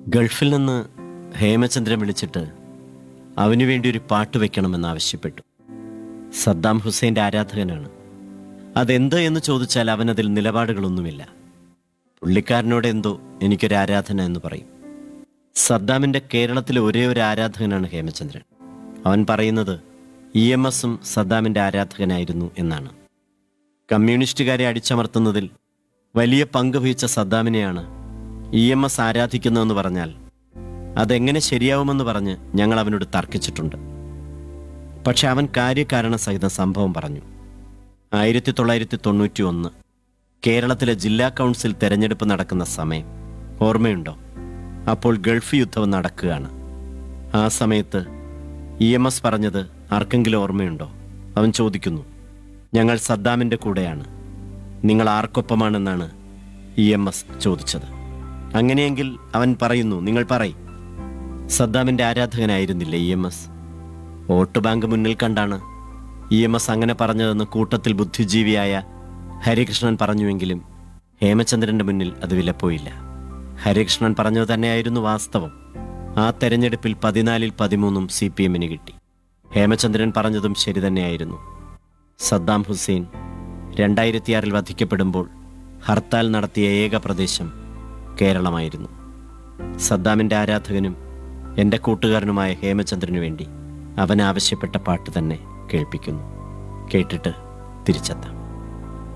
ഗൾഫിൽ നിന്ന് ഹേമചന്ദ്രൻ വിളിച്ചിട്ട് അവനു വേണ്ടി ഒരു പാട്ട് വെക്കണമെന്ന് ആവശ്യപ്പെട്ടു സദ്ദാം ഹുസൈൻ്റെ ആരാധകനാണ് അതെന്ത് എന്ന് ചോദിച്ചാൽ അവനതിൽ നിലപാടുകളൊന്നുമില്ല പുള്ളിക്കാരനോട് എന്തോ എനിക്കൊരു ആരാധന എന്ന് പറയും സദ്ദാമിൻ്റെ കേരളത്തിലെ ഒരേ ഒരു ആരാധകനാണ് ഹേമചന്ദ്രൻ അവൻ പറയുന്നത് ഇ എം എസും സദ്ദാമിൻ്റെ ആരാധകനായിരുന്നു എന്നാണ് കമ്മ്യൂണിസ്റ്റുകാരെ അടിച്ചമർത്തുന്നതിൽ വലിയ പങ്ക് വഹിച്ച സദ്ദാമിനെയാണ് ഇ എം എസ് ആരാധിക്കുന്നതെന്ന് പറഞ്ഞാൽ അതെങ്ങനെ ശരിയാവുമെന്ന് പറഞ്ഞ് ഞങ്ങൾ അവനോട് തർക്കിച്ചിട്ടുണ്ട് പക്ഷെ അവൻ കാര്യകാരണ സഹിതം സംഭവം പറഞ്ഞു ആയിരത്തി തൊള്ളായിരത്തി തൊണ്ണൂറ്റി ഒന്ന് കേരളത്തിലെ ജില്ലാ കൗൺസിൽ തെരഞ്ഞെടുപ്പ് നടക്കുന്ന സമയം ഓർമ്മയുണ്ടോ അപ്പോൾ ഗൾഫ് യുദ്ധം നടക്കുകയാണ് ആ സമയത്ത് ഇ എം എസ് പറഞ്ഞത് ആർക്കെങ്കിലും ഓർമ്മയുണ്ടോ അവൻ ചോദിക്കുന്നു ഞങ്ങൾ സദ്ദാമിൻ്റെ കൂടെയാണ് നിങ്ങൾ ആർക്കൊപ്പമാണെന്നാണ് ഇ എം എസ് ചോദിച്ചത് അങ്ങനെയെങ്കിൽ അവൻ പറയുന്നു നിങ്ങൾ പറയ് സദ്ദാമിൻ്റെ ആരാധകനായിരുന്നില്ല E M S vote bank മുന്നിൽ കണ്ടാണ് ഇ എം എസ് അങ്ങനെ പറഞ്ഞതെന്ന് കൂട്ടത്തിൽ ബുദ്ധിജീവിയായ ഹരികൃഷ്ണൻ പറഞ്ഞുവെങ്കിലും ഹേമചന്ദ്രന്റെ മുന്നിൽ അത് വിലപ്പോയില്ല ഹരികൃഷ്ണൻ പറഞ്ഞത് തന്നെയായിരുന്നു വാസ്തവം ആ തെരഞ്ഞെടുപ്പിൽ പതിനാലിൽ പതിമൂന്നും സി പി എമ്മിന് കിട്ടി ഹേമചന്ദ്രൻ പറഞ്ഞതും ശരി തന്നെയായിരുന്നു സദ്ദാം ഹുസൈൻ രണ്ടായിരത്തിയാറിൽ വധിക്കപ്പെടുമ്പോൾ ഹർത്താൽ നടത്തിയ ഏക പ്രദേശം കേരളമായിരുന്നു സദ്ദാമിൻ്റെ ആരാധകനും എൻ്റെ കൂട്ടുകാരനുമായ ഹേമചന്ദ്രനു വേണ്ടി അവൻ ആവശ്യപ്പെട്ട പാട്ട് തന്നെ കേൾപ്പിക്കുന്നു കേട്ടിട്ട് തിരിച്ചെത്താം